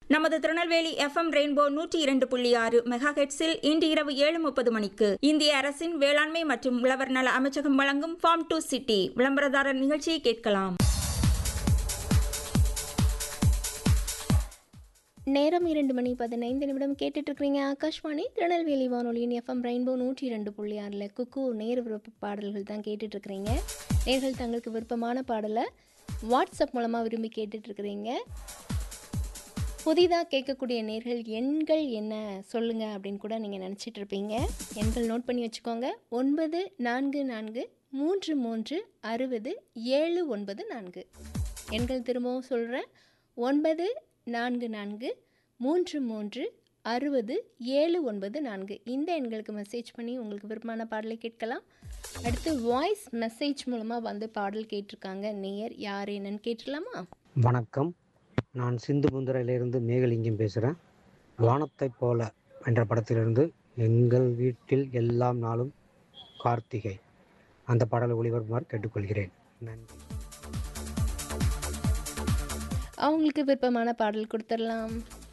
நமது Tirunelveli FM rainbow நூற்றி இரண்டு புள்ளி ஆறு மெகா ஹெட்ஸில் இன்று இரவு ஏழு முப்பது மணிக்கு இந்திய அரசின் வேளாண்மை மற்றும் உழவர் நல அமைச்சகம் வழங்கும் ஃபார்ம் டு சிட்டி விளம்பரதாரர் நிகழ்ச்சியை கேட்கலாம் நேரம் இரண்டு மணி பதினைந்து நிமிடம் கேட்டுட்டு இருக்கிறீங்க ஆகாஷ்வாணி திருநெல்வேலி வானொலியின் எஃப்எம் ரெயின்போ நூற்றி ரெண்டு புள்ளி ஆறில் குக்கு நேர் விருப்ப பாடல்கள் தான் கேட்டுட்டு இருக்கிறீங்க நேர்கள் தங்களுக்கு விருப்பமான பாடலை வாட்ஸ்அப் மூலமாக விரும்பி கேட்டுட்டு இருக்கிறீங்க புதிதாக கேட்கக்கூடிய நேர்கள் எண்கள் என்ன சொல்லுங்கள் அப்படின்னு கூட நீங்கள் நினச்சிட்டு இருப்பீங்க எண்கள் நோட் பண்ணி வச்சுக்கோங்க ஒன்பது நான்கு நான்கு மூன்று மூன்று அறுபது ஏழு ஒன்பது நான்கு எண்கள் திரும்பவும் சொல்கிறேன் ஒன்பது நான்கு நான்கு மூன்று மூன்று அறுபது ஏழு ஒன்பது நான்கு இந்த எண்களுக்கு மெசேஜ் பண்ணி உங்களுக்கு விருப்பமான பாடலை கேட்கலாம் அடுத்து வாய்ஸ் மெசேஜ் மூலமாக வந்து பாடல் கேட்டிருக்காங்க நேயர் யார் என்னன்னு கேட்டுடலாமா வணக்கம் நான் சிந்து புந்தரையிலிருந்து மேகலிங்கம் பேசுகிறேன் வானத்தைப் போல என்ற படத்திலிருந்து எங்கள் வீட்டில் எல்லாம் நாளும் கார்த்திகை அந்த பாடலை ஒளிபரப்புமாறு கேட்டுக்கொள்கிறேன் நன்றி அவங்களுக்கு விருப்பமான பாடல் கொடுத்துடலாம்